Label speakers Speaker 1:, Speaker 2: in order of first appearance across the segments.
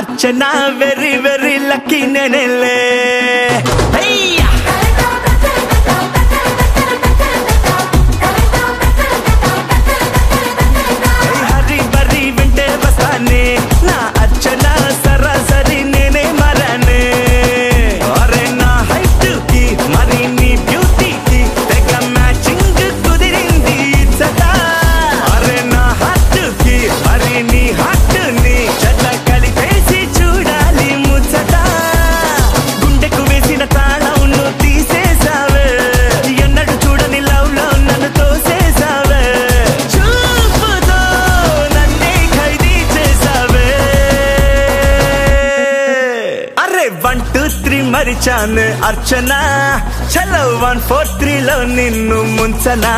Speaker 1: అర్చన very very lucky నేనేలే హెయ్యా హరి బరి వింటే వస్తానే నా అర్చన సరాసరి నేనే మరానే అరే నా హైట్ కి మరి నీ బ్యూటీకి తెగ మ్యాచింగ్ కుదిరింది సదా అరే నా హార్ట్ కి మరి నీ హార్ట్ ని చెట్ల కలిపేసి చూడాలి ముచ్చట గుండెకు వేసిన తాళం నువ్వు తీసేసావే ఎన్నడు చూడని లవ్ లో నన్ను తోసేసావే చూపుతో నన్నే ఖైదీ చేసావే అరే వన్ టూ త్రీ మరిచాను అర్చన చలో వన్ ఫోర్ త్రీలో నిన్ను ముంచనా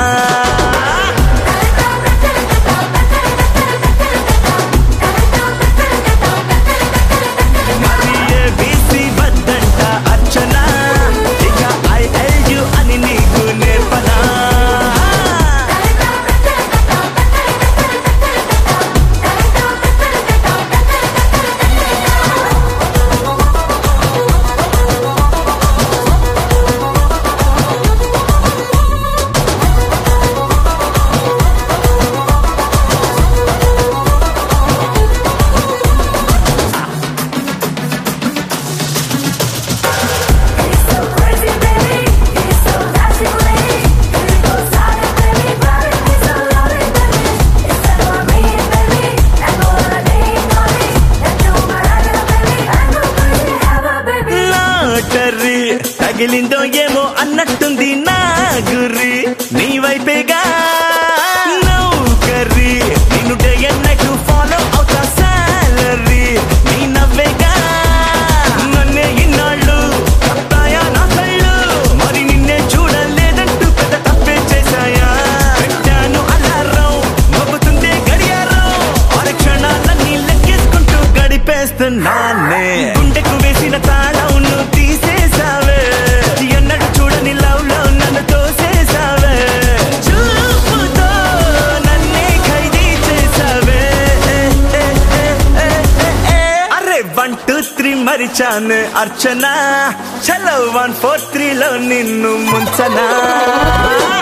Speaker 1: మరి ఏబీసీ వద్దంట అర్చన ఇక ఐఎల్యు అని నీకు నేర్పనా
Speaker 2: He's so crazy, baby. He's so nasty, baby. He goes out and baby, but he's so lovely, baby. It's that for me, baby. And go on a date, naughty. And do my regular, baby. And go crazy, have a baby.
Speaker 1: Lottery తగిలిందో ఏమో అన్నట్టుంది నా గురి నీ వైపేగా నౌకరీ నిన్ను day and night follow అవుతా సాలరీ నీ నవ్వేగా నన్నే ఇన్నాళ్ళు తప్పాయా నా కళ్ళు మరి నిన్నే చూడలేదంటూ పెద్ద తప్పే చేశాయా పెట్టాను అలారం మోగుతుందే గడియారం ఆరు క్షణాలన్నీ లెక్కేసుకుంటూ గడిపేస్తున్నానే గుండెకు వేసిన తాళం నువ్వు తీసేసావే ఎన్నడు చూడని లవ్ లో నన్ను తోసేసావే చూపుతో నన్నే ఖైదీ చేసావే అరే వన్ టూ త్రీ మరిచాను అర్చన చలో వన్ ఫోర్ త్రీలో నిన్ను ముంచనా